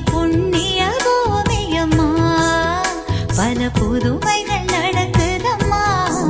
புண்ணிய பூமியம்மா பல புதுமைகள் நடக்குதம்மா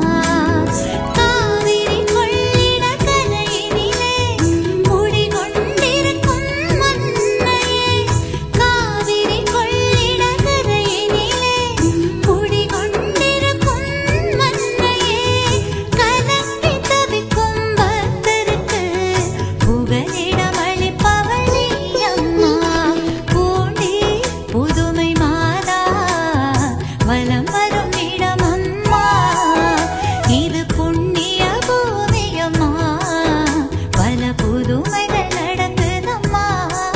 காவிரி கொள்ளிட கரையினிலே குடிகொண்டிருக்கும் மன்னையே காவிரி கொள்ளிட கரையினிலே குடிகொண்டிருக்கும் மன்னையே கலங்கி தவிக்கும் பக்தருக்கு புகலிடம் அளிப்பவளே அம்மா பூண்டி புதுமை மாதா வலம் வரும் இடம் அம்மா இது புண்ணிய பூமி அம்மா பல புதுமைகள் நடக்குதம்மா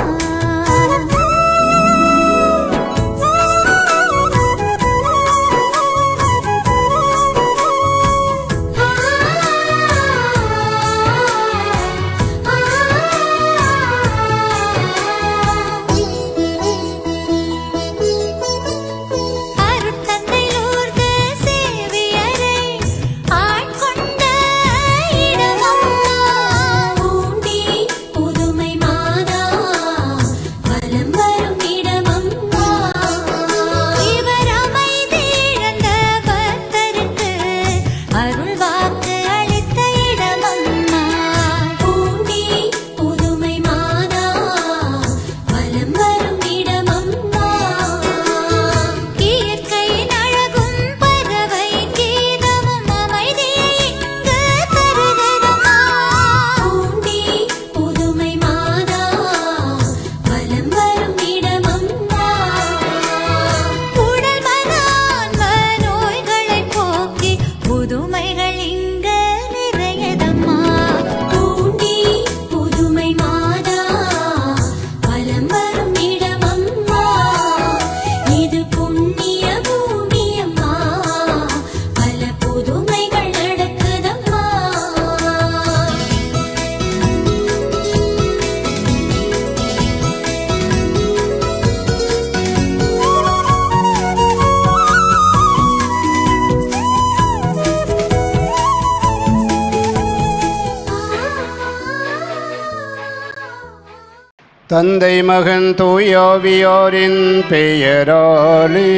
அருட்தந்தை லூர்து சேவியரை ஆட்கொண்ட இடமம்மா பூண்டி புதுமை மாதா வலம் வரும் இடமம்மா இவர் அமைதி இழந்த பக்தருக்கு அருள் வாக்கு அளித்த இடமம்மா பூண்டி புதுமை மாதா வலம் வரும் இடமம்மா இயற்கையின் அழகும் பறவை கீதமும் அமைதியை இங்கு தருகிறதம்மா பூண்டி புதுமை மாதா வலம் வரும் இடமம்மா உடல் மனான்ம நோய்களை போக்கி புதுமைகள் இங்க நிறையதம்மா பூண்டி புதுமை மாதா வலம் வரும் இடமம்மா இது புண்ணிய பூமி அம்மா பல புதுமைகள் நடக்குதம்மா தந்தை மகன் தூயாவியாரின் பெயராலே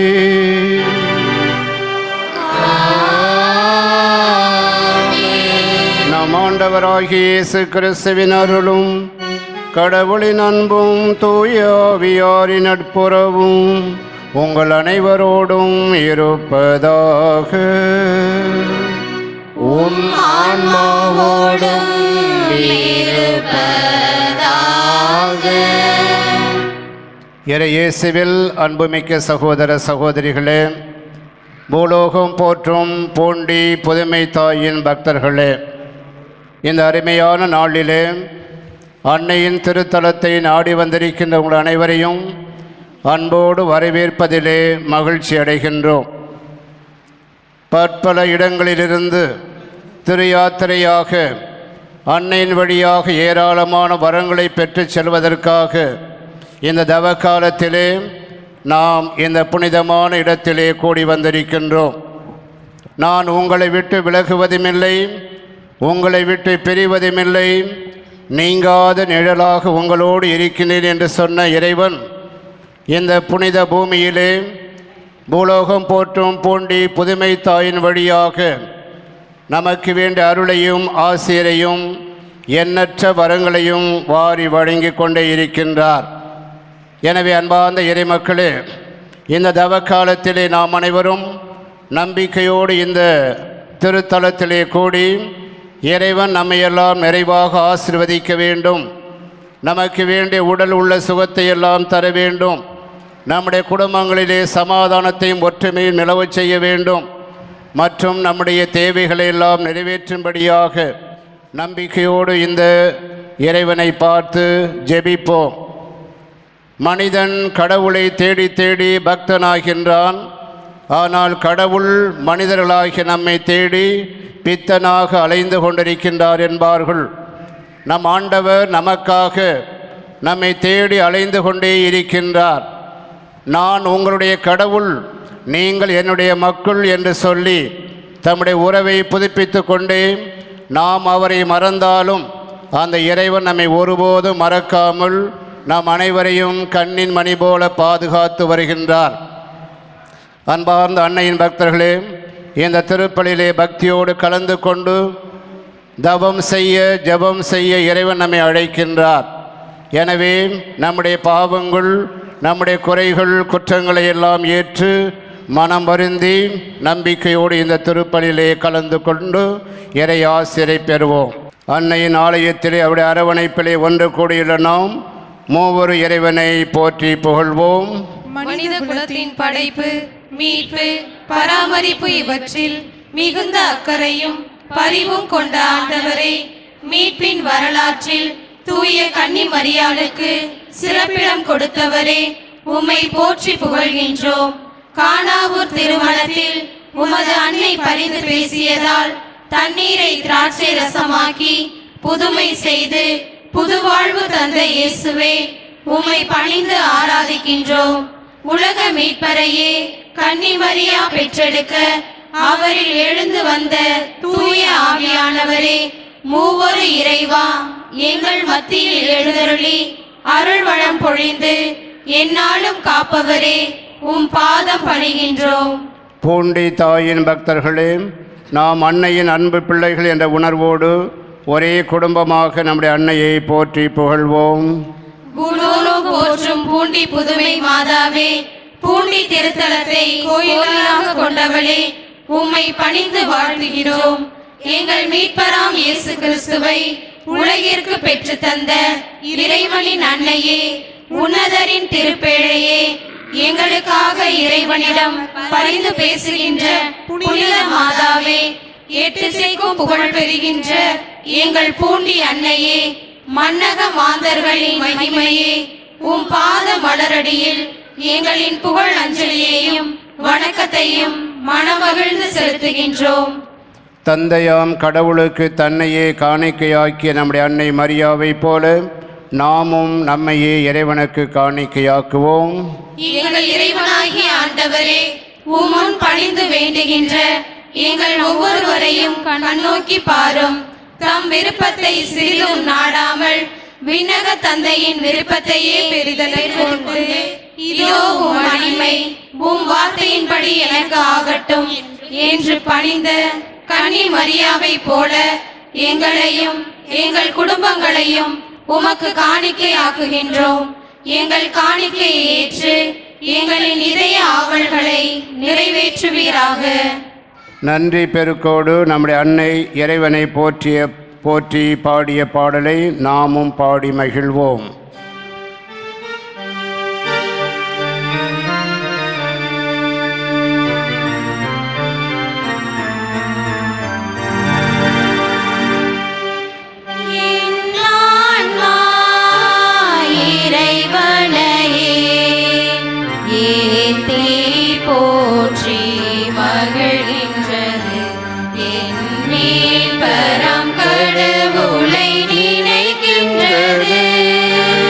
நம் ஆண்டவராகிய இயேசு கிறிஸ்துவின் அருளும் கடவுளின் அன்பும் தூயாவியாரின் நட்புறவும் உங்கள் அனைவரோடும் இருப்பதாக உன் ஆன்மாவோடும் இறை இயேசுவில் அன்புமிக்க சகோதர சகோதரிகளே பூலோகம் போற்றும் பூண்டி புதுமை தாயின் பக்தர்களே இந்த அருமையான நாளிலே அன்னையின் திருத்தலத்தை நாடி வந்திருக்கின்ற உங்கள் அனைவரையும் அன்போடு வரவேற்பதிலே மகிழ்ச்சி அடைகின்றோம் பற்பல இடங்களிலிருந்து திரு யாத்திரையாக அன்னையின் வழியாக ஏராளமான வரங்களை பெற்றுச் செல்வதற்காக இந்த தவ காலத்திலே நாம் இந்த புனிதமான இடத்திலே கூடி வந்திருக்கின்றோம் நான் உங்களை விட்டு விலகுவதுமில்லை உங்களை விட்டு பிரிவதுமில்லை நீங்காத நிழலாக உங்களோடு இருக்கின்றேன் என்று சொன்ன இறைவன் இந்த புனித பூமியிலே பூலோகம் போற்றும் பூண்டி புதுமை தாயின் வழியாக நமக்கு வேண்டிய அருளையும் ஆசிரியரையும் எண்ணற்ற வரங்களையும் வாரி வழங்கி கொண்டே இருக்கின்றார் எனவே அன்பார்ந்த இறைமக்களே இந்த தவ காலத்திலே நாம் அனைவரும் நம்பிக்கையோடு இந்த திருத்தலத்திலே கூடி இறைவன் நம்மையெல்லாம் நிறைவாக ஆசிர்வதிக்க வேண்டும் நமக்கு வேண்டிய உடல் உள்ள சுகத்தை எல்லாம் தர வேண்டும் நம்முடைய குடும்பங்களிலே சமாதானத்தையும் ஒற்றுமையும் நிலவச் செய்ய வேண்டும் மற்றும் நம்முடைய தேவைகளை எல்லாம் நிறைவேற்றும்படியாக நம்பிக்கையோடு இந்த இறைவனை பார்த்து ஜெபிப்போம் மனிதன் கடவுளை தேடி தேடி பக்தனாகின்றான் ஆனால் கடவுள் மனிதர்களாகிய நம்மை தேடி பித்தனாக அலைந்து கொண்டிருக்கின்றார் என்பார்கள் நம் ஆண்டவர் நமக்காக நம்மை தேடி அலைந்து கொண்டே இருக்கின்றார் நான் உங்களுடைய கடவுள் நீங்கள் என்னுடைய மக்கள் என்று சொல்லி தம்முடைய உறவை புதுப்பித்து கொண்டே நாம் அவரை மறந்தாலும் அந்த இறைவன் நம்மை ஒருபோதும் மறக்காமல் நாம் அனைவரையும் கண்ணின் மணி போல பாதுகாத்து வருகின்றார் அன்பார்ந்த அன்னையின் பக்தர்களே இந்த திருப்பலிலே பக்தியோடு கலந்து கொண்டு தவம் செய்ய ஜெபம் செய்ய இறைவன் நம்மை அழைக்கின்றார் எனவே நம்முடைய பாவங்கள் நம்முடைய குறைகள் குற்றங்களை எல்லாம் ஏற்று மனம் வருந்தி நம்பிக்கையோடு இந்த திருப்பலிலே கலந்து கொண்டு இறை ஆசிரை பெறுவோம் அன்னையின் ஆலயத்திலே அவருடைய அரவணைப்பிலே ஒன்று கூடியுள்ள நாம் மூவரு இறைவனை போற்றி புகழ்வோம் மனித குலத்தின் படைப்பு மீட்பு பராமரிப்பு இவற்றில் மிகுந்த அக்கறையும் பரிவும் கொண்ட ஆண்டவரே மீட்பின் வரலாற்றில் தூய கன்னி மரியாளுக்கு சிறப்பிடம் கொடுத்தவரே உம்மை போற்றி புகழ்கின்றோம் காணாவூர் திருமணத்தில் உமது அன்னை பரிந்து பேசியதால் தண்ணீரை திராட்சை ரசமாக்கி புதுமை செய்து புது வாழ்வு தந்த இயேசுவே உம்மை பணிந்து ஆராதிக்கின்றோம் உலக மீட்பரையே கன்னிமரியா பெற்றெடுக்க அவரில் எழுந்து வந்த தூய ஆவியானவரே மூவொரு இறைவா எங்கள் மத்தியில் எழுந்தருளி அருள் வளம் பொழிந்து எந்நாளும் காப்பவரே உம் பாதம் பணிகின்றோம் பூண்டி தாயின் பக்தர்களே நாம் அன்னையின் அன்பு பிள்ளைகள் என்ற உணர்வோடு ஒரே குடும்பமாக நம்முடைய அன்னையை போற்றி புகழ்வோம் பூலோகம் போற்றும் பூண்டி புதுமை மாதாவே பூண்டி திருத்தலத்தை கோயிலாக கொண்டவளே உம்மை பணிந்து வாழ்த்துகிறோம் எங்கள் மீட்பராம் இயேசு கிறிஸ்துவை உலகிற்கு பெற்று தந்த இறைவனின் அன்னையே உன்னதரின் திருப்பேழையே எங்களுக்காக இறைவனிடம் பரிந்து பேசுகின்ற புனித மாதாவே எட்டு செய்கும் புகழ் பெறுகின்ற எங்கள் பூண்டி அன்னையே மன்னக மாந்தர்களின் மகிமையே உம் பாத மலரடியில் எங்களின் புகழ் அஞ்சலியையும் வணக்கத்தையும் மனமகிழ்ந்து செலுத்துகின்றோம் தந்தையாம் கடவுளுக்கு தன்னையே காணிக்கையாக்கிய நம்முடைய அன்னை மரியாவைப் போல நாமும் நம்மையே இறைவனுக்கு காணிக்கையாக்குவோம் எங்கள் இறைவனாகிய ஆண்டவரே உம்முன் பணிந்து வேண்டுகின்ற எங்கள் ஒவ்வொருவரையும் கண்ணோக்கி பாரும் தம் விருப்பத்தை சிறிதும் நாடாமல் விண்ணக தந்தையின் விருப்பத்தையே பெரிதலை கொண்டு இதோ உம் அடிமை உம் வார்த்தையின்படி எனக்கு ஆகட்டும் என்று பணிந்த கன்னி மரியாவை போல எங்களையும் எங்கள் குடும்பங்களையும் உமக்கு காணிக்கை ஆக்குகின்றோம் எங்கள் காணிக்கையை ஏற்று எங்களின் இதய ஆவல்களை நிறைவேற்றுவீராக நன்றி பெருக்கோடு நம்முடைய அன்னை இறைவனை போற்றிய போற்றி பாடிய பாடலை நாமும் பாடி மகிழ்வோம் இறைவனையே ஏத்தி போற்றி மகிழ்கின்றது என் மேல் பரம் கடவுளை நினைக்கின்றது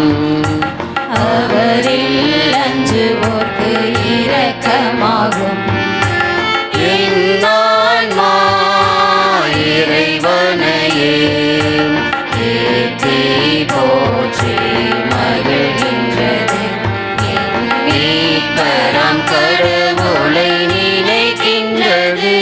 அவரில் அஞ்சுவோர்க்கு இரக்கமாகும் என்னான்மா இறைவனையே ஏற்றி போற்றி மகிழ்கின்றது என் மீட்பராம் கடவுளை நினைக்கின்றது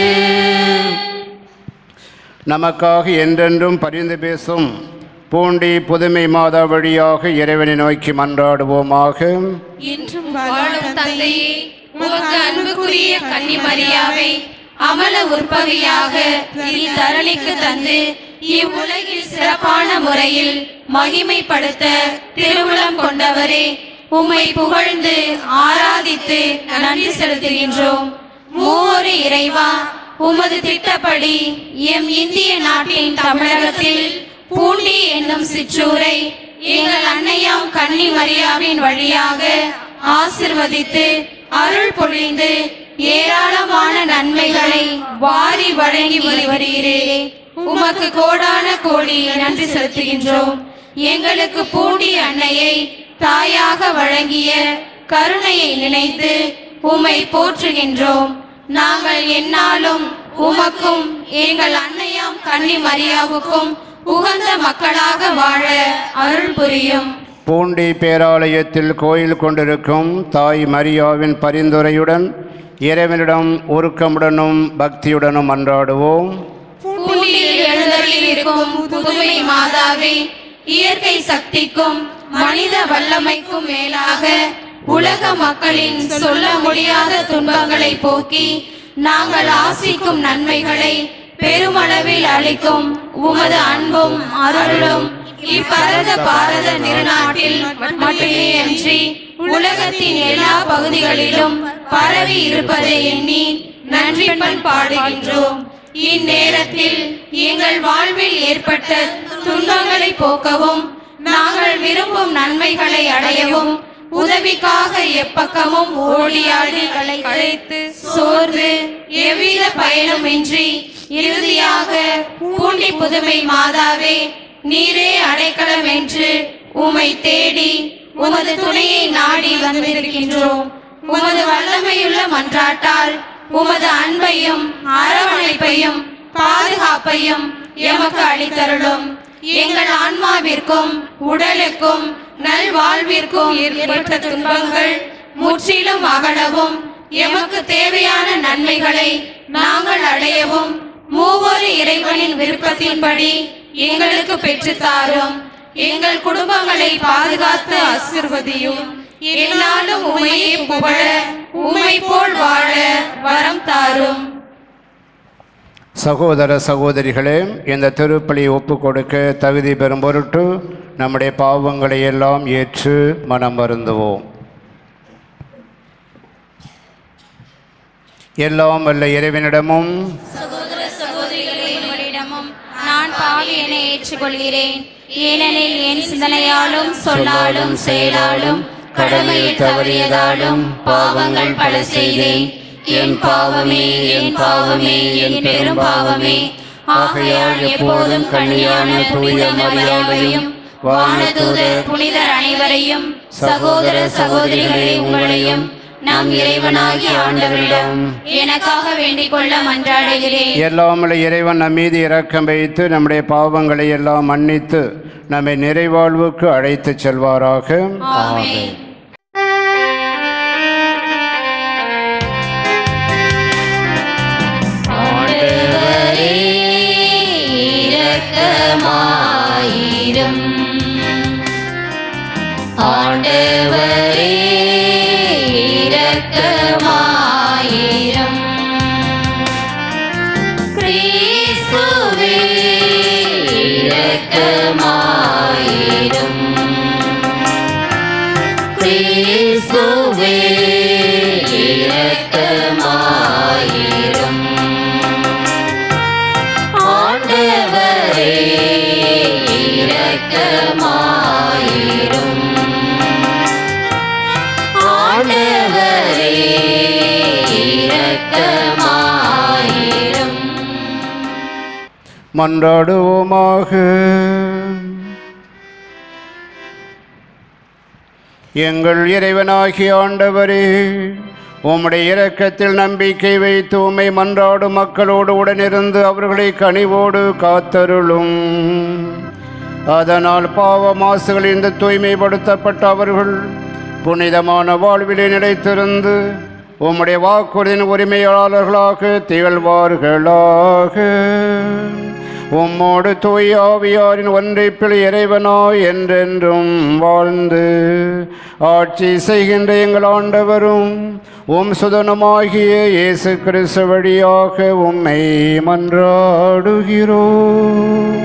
நமக்காக என்றென்றும் பரிந்து பேசும் பூண்டி புதுமை மாதா வழியாக இறைவனை நோக்கி மன்றாடுவோமாக என்றும் வாழும் தந்தையே உமக்கு அன்புக்குரிய கன்னி மரியாவை அமல உற்பவியாக இத்தரணிக்கு தந்து இவ்வுலகில் சிறப்பான முறையில் மகிமைப்படுத்த திருவுளம் கொண்டவரே உம்மை புகழ்ந்து ஆராதித்து நன்றி செலுத்துகின்றோம் மூவொரு இறைவா உமது திட்டப்படி எம் இந்திய நாட்டின் தமிழகத்தில் பூண்டி என்னும் சிற்றூரை எங்கள் அன்னையாம் கன்னி மரியாவின் வழியாக ஆசிர்வதித்து அருள் பொழிந்து ஏராளமான நன்மைகளை வாரி வழங்கி வருகிறீரே உமக்கு கோடான கோடி நன்றி செலுத்துகின்றோம் எங்களுக்கு பூண்டி அன்னையை தாயாக வழங்கிய கருணையை நினைத்து உம்மை போற்றுகின்றோம் நாங்கள் எந்நாளும் உமக்கும் எங்கள் அன்னையாம் கன்னி மரியாவுக்கும் உகந்த மக்களாக வாழ அருள் புரியும் பூண்டி பேராலயத்தில் கோயில் கொண்டிருக்கும் தாய் மரியாவின் பரிந்துரையுடன் இறைவனிடம் உருக்கமுடனும் பக்தியுடனும் மன்றாடுவோம் பூண்டியில் எழுந்தருளில் இருக்கும் புதுமை மாதாவே இயற்கை சக்திக்கும் மனித வல்லமைக்கும் மேலாக உலக மக்களின் சொல்ல முடியாத துன்பங்களை போக்கி நாங்கள் ஆசிக்கும் நன்மைகளை பெருமளவில் அளிக்கும் உமது அன்பும் அருளும் இப்பரத பாரத திருநாட்டில் மட்டுமே அன்றி உலகத்தின் எல்லா பகுதிகளிலும் பரவி இருப்பதை எண்ணி நன்றி பாடுகின்றோம் இந்நேரத்தில் எங்கள் வாழ்வில் ஏற்பட்ட துன்பங்களை போக்கவும் நாங்கள் விரும்பும் நன்மைகளை அடையவும் உதவிக்காக எப்பக்கமும் ஓடியாடி களைத்து சோர்ந்து எவ்வித பயனுமின்றி இறுதியாக பூண்டி புதுமை மாதாவே நீரே அடைக்கலம் என்று உமை தேடி உமது துணையை நாடி வந்திருக்கின்றோம் உமது வல்லமையுள்ள மன்றாட்டால் உமது அன்பையும் அரவணைப்பையும் பாதுகாப்பையும் எமக்கு அளித்தருளும் எங்கள் ஆன்மாவிற்கும் உடலுக்கும் நல்வாழ்விற்கும் ஏற்பட்ட துன்பங்கள் முற்றிலும் அகலவும் எமக்கு தேவையான நன்மைகளை நாங்கள் அடையவும் மூவொரு இறைவனின் விருப்பத்தின்படி எங்களுக்கு பெற்றுத் தாரும் எங்கள் குடும்பங்களை பாதுகாத்து ஆசிர்வதியும் என்னாலும் உமையை புகழ உமை போல் வாழ வரம் தாரும் சகோதர சகோதரிகளே இந்த திருப்பலி ஒப்பு கொடுக்க தகுதி பெறும் பொருட்டு நம்முடைய பாவங்களை எல்லாம் ஏற்று மனம் வருந்துவோம் எல்லாம் வல்ல இறைவனிடமும் சகோதர சகோதரிகளே உங்களிடமும் நான் பாவி என ஏற்றுக்கொள்கிறேன் ஏனெனில் என் சிந்தனையாலும் சொல்லாலும் செயலாலும் கடமையில் தவறியதாலும் பாவங்கள் பல செய்தேன் என் பாவமே என் பாவமே என் பெரும் பாவமே ஆகையால் எப்போதும் கண்ணியான தூய மரியாதையும் வானதூதர் புனிதர் அனைவரையும் சகோதர சகோதரிகளே உங்களையும் நம் இறைவனாகிய ஆண்டவரிடம் எனக்காக வேண்டிக் கொள்ள மன்றாடுகிறேன் எல்லாம் வல்ல இறைவன் நம் மீது இரக்கம் வைத்து நம்முடைய பாவங்களை எல்லாம் மன்னித்து நம்மை நிறைவாழ்வுக்கு அழைத்துச் செல்வாராக ஆமென் ஆண்டவரே இரக்கமாயிரும் ஆண்டவரே இரக்கமாயிரும் கிறிஸ்துவே இரக்கமாயிரும் கிறிஸ்துவே இரக்கமாயிரும் ஆண்டவரே இரக்கமாயிரும் ஆண்டவரே இரக்கமாயிரும் மன்றாடுவோமாக எங்கள் இறைவனாகிய ஆண்டவரே உம்முடைய இரக்கத்தில் நம்பிக்கை வைத்து உம்மை மன்றாடும் மக்களோடு உடனிருந்து அவர்களை கனிவோடு காத்தருளும் அதனால் பாவ மாசுகளிலிருந்து தூய்மைப்படுத்தப்பட்ட அவர்கள் புனிதமான வாழ்விலே நிலைத்திருந்து உம்முடைய வாக்குறுதியின் உரிமையாளர்களாக திகழ்வார்களாக உம்மோடு தூய் ஆவியாரின் ஒன்றைப்பில் இறைவனாய் என்றென்றும் வாழ்ந்து ஆட்சி செய்கின்ற எங்கள் ஆண்டவரும் உம் சுதனமாகிய இயேசு கிறிஸ்து வழியாக உம்மை மன்றாடுகிறோம்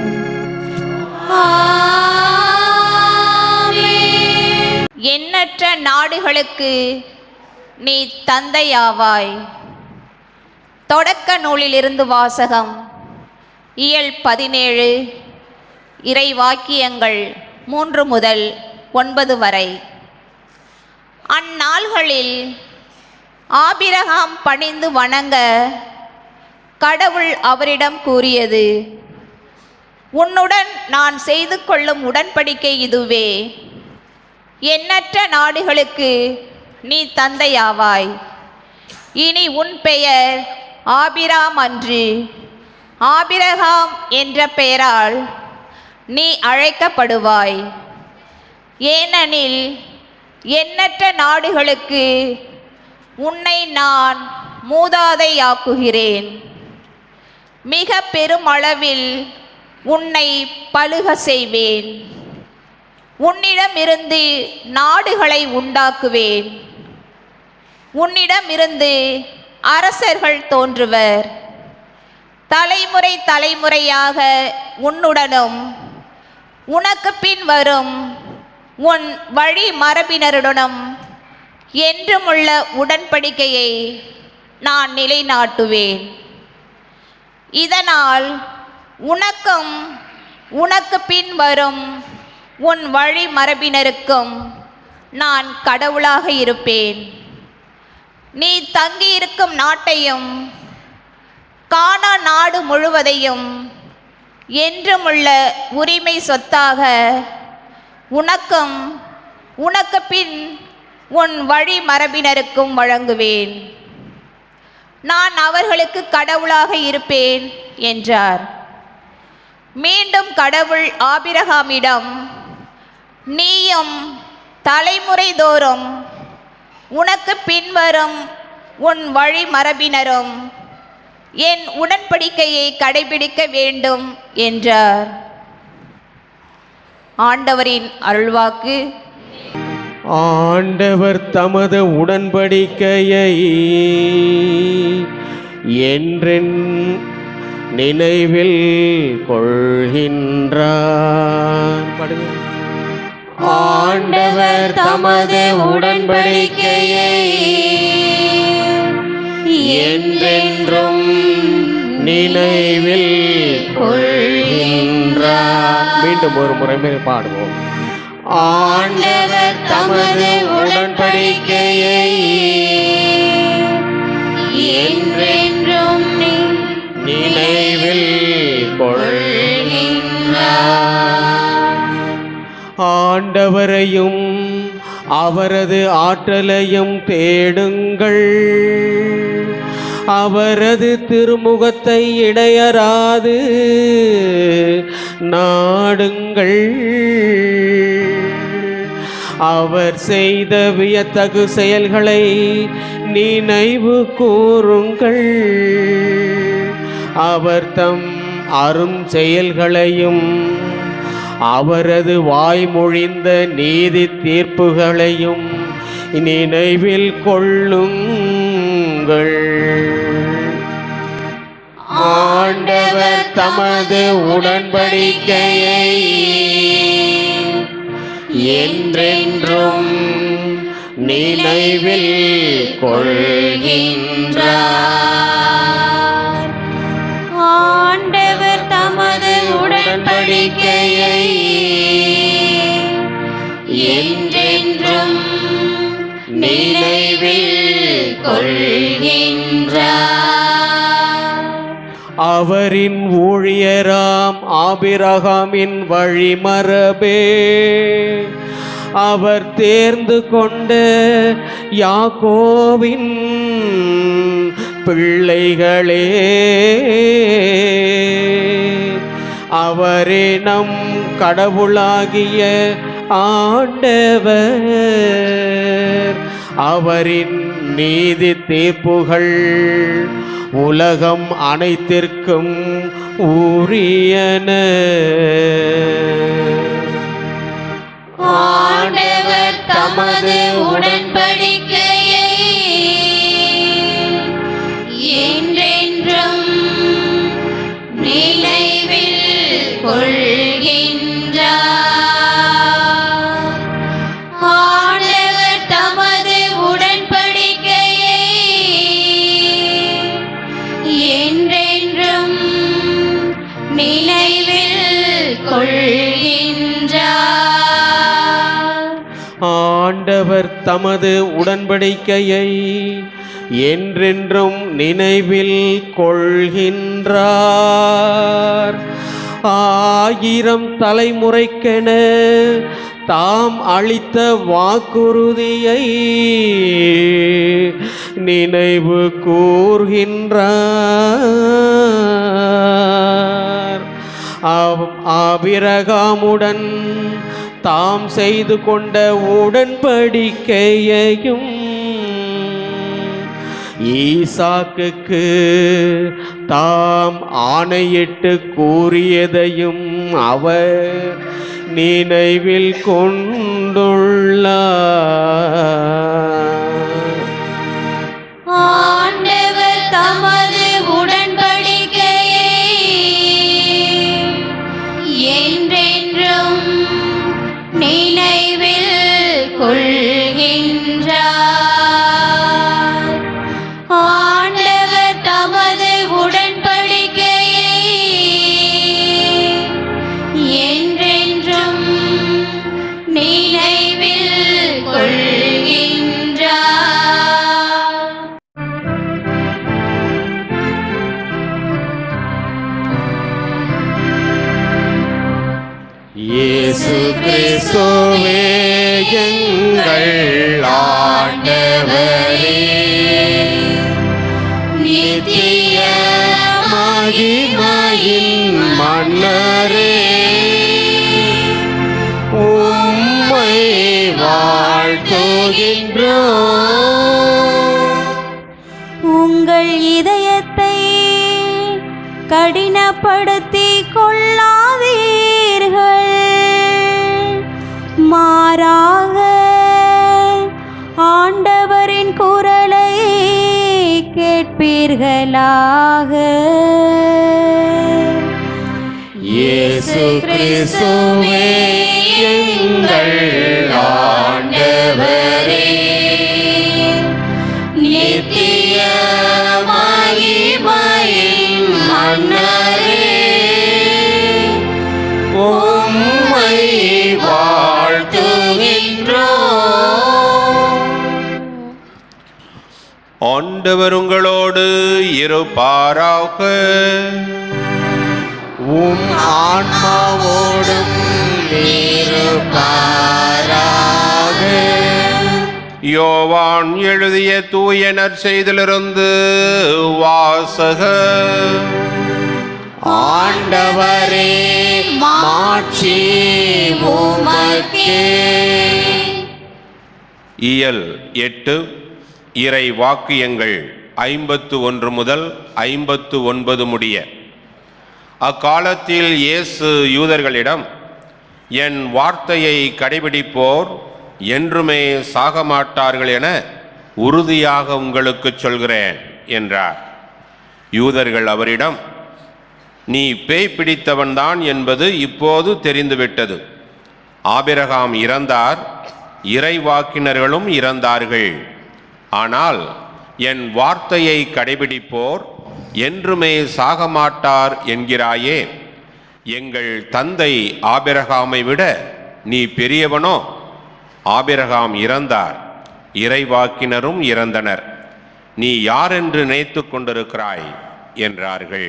எண்ணற்ற நாடுகளுக்கு நீ தந்தையாவாய் தொடக்க நூலிலிருந்து வாசகம் இயல் பதினேழு இறை வாக்கியங்கள் மூன்று முதல் ஒன்பது வரை அந்நாள்களில் ஆபிரகாம் பணிந்து வணங்க கடவுள் அவரிடம் கூறியது உன்னுடன் நான் செய்து கொள்ளும் உடன்படிக்கை இதுவே எண்ணற்ற நாடுகளுக்கு நீ தந்தையாவாய் இனி உன் பெயர் ஆபிராம் அன்று ஆபிரகாம் என்ற பெயரால் நீ அழைக்கப்படுவாய் ஏனெனில் எண்ணற்ற நாடுகளுக்கு உன்னை நான் மூதாதையாக்குகிறேன் மிக பெருமளவில் உன்னை பலுக செய்வேன் உன்னிடமிருந்து நாடுகளை உண்டாக்குவேன் உன்னிடமிருந்து அரசர்கள் தோன்றுவர் தலைமுறை தலைமுறையாக உன்னுடனும் உனக்கு பின் வரும் உன் வழி மரபினருடனும் என்றுமுள்ள உடன்படிக்கையை நான் நிலைநாட்டுவேன் இதனால் உனக்கும் உனக்கு பின் வரும் உன் வழி மரபினருக்கும் நான் கடவுளாக இருப்பேன் நீ தங்கியிருக்கும் நாட்டையும் காணா நாடு முழுவதையும் என்றுமுள்ள உரிமை சொத்தாக உனக்கும் உனக்கு பின் உன் வழி மரபினருக்கும் வழங்குவேன் நான் அவர்களுக்கு கடவுளாக இருப்பேன் என்றார் மீண்டும் கடவுள் ஆபிரகாமிடம் நீயும் தலைமுறை தோறும் உனக்கு பின்வரும் உன் வழி மரபினரும் என் உடன்படிக்கையை கடைபிடிக்க வேண்டும் என்றார் ஆண்டவரின் அருள்வாக்கு ஆண்டவர் தமது உடன்படிக்கையை என்றென் நினைவில் கொள்கின்றார் பாடுங்க. ஆண்டவர் தமது உடன்படிக்கையை என்றென்றும் நினைவில் கொள்கின்றார் மீண்டும் ஒரு முறை மேல் பாடுவோம் ஆண்டவர் தமது உடன்படிக்கையை என்றென்றும் நினைவில் கொள்கின்றார் ஆண்டவரையும் அவரது ஆற்றலையும் தேடுங்கள் அவரது திருமுகத்தை இடையராது நாடுங்கள் அவர் செய்த வியத்தகு செயல்களை நினைவு கூறுங்கள் அவர் தம் அரும் செயல்களையும் அவரது வாய்மொழிந்த நீதி தீர்ப்புகளையும் நினைவில் கொள்ளுங்கள் ஆண்டவர் தமது உடன்படிக்கையை என்றென்றும் நினைவில் கொள்கின்றார் ஆண்டவர் தமது உடன்படிக்கையை என்றென்றும் நினைவில் கொள்கின்றார் அவரின் ஊழியராம் ஆபிரகாமின் வழிமரபே அவர் தேர்ந்து கொண்ட யாக்கோவின் பிள்ளைகளே அவரே நம் கடவுளாகிய ஆண்டவர் அவரின் நீதி தீர்ப்புகள் உலகம் அனைத்திற்கும் உரியன ஆண்டவர் தமது உடன்படிக்கையை என்றென்றும் நினைவில் கொள்கின்றார் ஆண்டவர் தமது உடன்படிக்கையை என்றென்றும் நினைவில் கொள்கின்றார் ஆண்டவர் தமது உடன்படிக்கையை என்றென்றும் நினைவில் கொள்கின்றார் ஆயிரம் தலைமுறைக்கென தாம் அளித்த வாக்குறுதியை நினைவு கூர்கின்றார் ஆம், ஆபிரகாமுடன் தாம் செய்து கொண்ட உடன்படிக்கையையும் ஈசாக்குக்கு தாம் ஆணையிட்டு கூறியதையும் அவர் நினைவில் கொண்டுள்ளார் ஆண்டவர் தமது உடன்படிக்கையை என்றென்றும் நினைவில் கொள்கின்றார் ஆண்டவர் தமது உடன்படிக்கையை என்றென்றும் நினைவில் கொள்கின்றார் இயேசு கிறிஸ்துவே எங்கள் ஆண்டவரே நித்திய மகிமையின் மன்னரே உம்மை வாழ்த்துகின்றோம் உங்கள் இதயத்தை கடினப்படுத்தி கொள்ளாதீர்கள் மாறாக ஆண்டவரின் குரலை கேட்பீர்களாக இயேசு கிறிஸ்துவே எங்கள் ஆண்டவரே நித்திய மகிமையின் மன்னரே உம்மை வாழ்த்துகின்றோம் ஆண்டவர் உங்களோடு இருப்பாராக உம் ஆன்மாவோடும் இருப்பாராக யோவான் எழுதிய தூய நற்செய்திலிருந்து வாசக ஆண்டவரே மாட்சி உமக்கே இயல் எட்டு இறை வாக்கியங்கள் ஐம்பத்து ஒன்று முதல் ஐம்பத்து ஒன்பது முடிய அக்காலத்தில் இயேசு யூதர்களிடம் என் வார்த்தையை கடைபிடிப்போர் என்றுமே சாக மாட்டார்கள் என உறுதியாக உங்களுக்கு சொல்கிறேன் என்றார் யூதர்கள் அவரிடம் நீ பேய் பிடித்தவன்தான் என்பது இப்போது தெரிந்துவிட்டது ஆபிரகாம் இறந்தார் இறைவாக்கினர்களும் இறந்தார்கள் ஆனால் என் வார்த்தையை கடைபிடிப்போர் என்றுமே சாக மாட்டார் என்கிறாயே எங்கள் தந்தை ஆபிரகாமை விட நீ பெரியவனோ ஆபிரகாம் இறந்தார் இறைவாக்கினரும் இறந்தனர் நீ யாரென்று நினைத்து கொண்டிருக்கிறாய் என்றார்கள்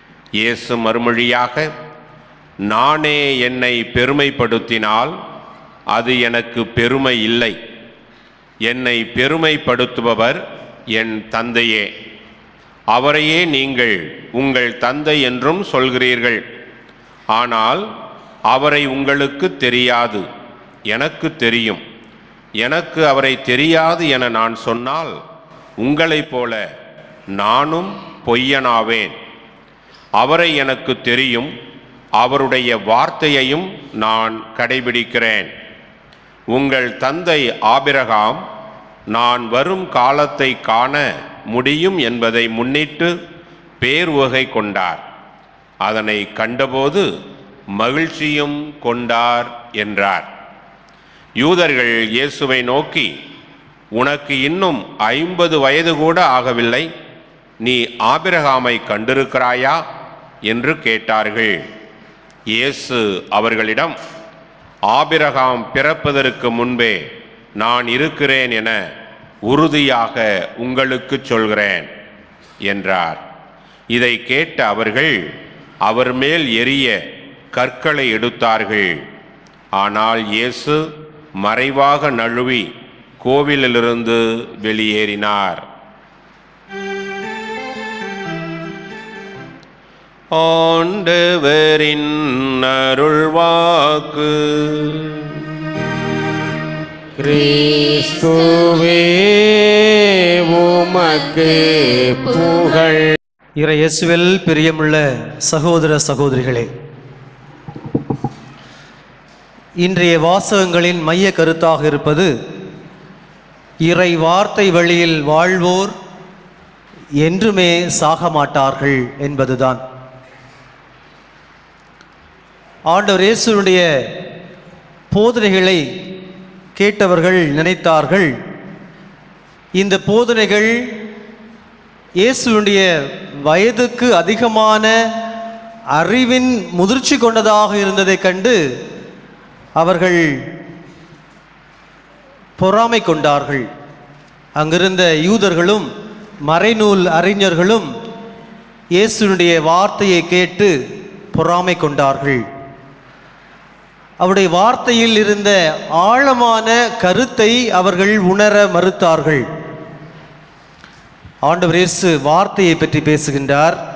இயேசு மறுமொழியாக நானே என்னை பெருமைப்படுத்தினால் அது எனக்கு பெருமை இல்லை என்னை பெருமைப்படுத்துபவர் என் தந்தையே அவரையே நீங்கள் உங்கள் தந்தை என்றும் சொல்கிறீர்கள் ஆனால் அவரை உங்களுக்கு தெரியாது எனக்கு தெரியும் எனக்கு அவரை தெரியாது என நான் சொன்னால் உங்களைப் போல நானும் பொய்யனாவேன் அவரை எனக்கு தெரியும் அவருடைய வார்த்தையையும் நான் கடைபிடிக்கிறேன் உங்கள் தந்தை ஆபிரகாம் நான் வரும் காலத்தை காண முடியும் என்பதை முன்னிட்டு பேருவகை கொண்டார் அதனை கண்டபோது மகிழ்ச்சியும் கொண்டார் என்றார் யூதர்கள் இயேசுவை நோக்கி உனக்கு இன்னும் ஐம்பது வயது கூட ஆகவில்லை நீ ஆபிரகாமை கண்டிருக்கிறாயா என்று கேட்டார்கள் இயேசு அவர்களிடம் ஆபிரகாம் பிறப்பதற்கு முன்பே நான் இருக்கிறேன் என உறுதியாக உங்களுக்கு சொல்கிறேன் என்றார் இதை கேட்ட அவர்கள் அவர் மேல் எரிய கற்களை எடுத்தார்கள் ஆனால் இயேசு மறைவாக நழுவி கோவிலிலிருந்து வெளியேறினார் ஆண்டவரின் அருள்வாக்கு கிறிஸ்துவே உமக்கு புகழ் இறை இயேசுவில் பிரியமுள்ள சகோதர சகோதரிகளே இன்றைய வாசகங்களின் மைய கருத்தாக இருப்பது இறை வார்த்தை வழியில் வாழ்வோர் என்றுமே சாக மாட்டார்கள் என்பதுதான் ஆண்டவர் இயேசுனுடைய போதனைகளை கேட்டவர்கள் நினைத்தார்கள் இந்த போதனைகள் இயேசுடைய வயதுக்கு அதிகமான அறிவின் முதிர்ச்சி கொண்டதாக இருந்ததைக் கண்டு அவர்கள் பொறாமை கொண்டார்கள் அங்கிருந்த யூதர்களும் மறைநூல் அறிஞர்களும் இயேசுனுடைய வார்த்தையை கேட்டு பொறாமை கொண்டார்கள் அவருடைய வார்த்தையில் இருந்த ஆழமான கருத்தை அவர்கள் உணர மறுத்தார்கள் ஆண்டவர் இயேசு வார்த்தையை பற்றி பேசுகின்றார்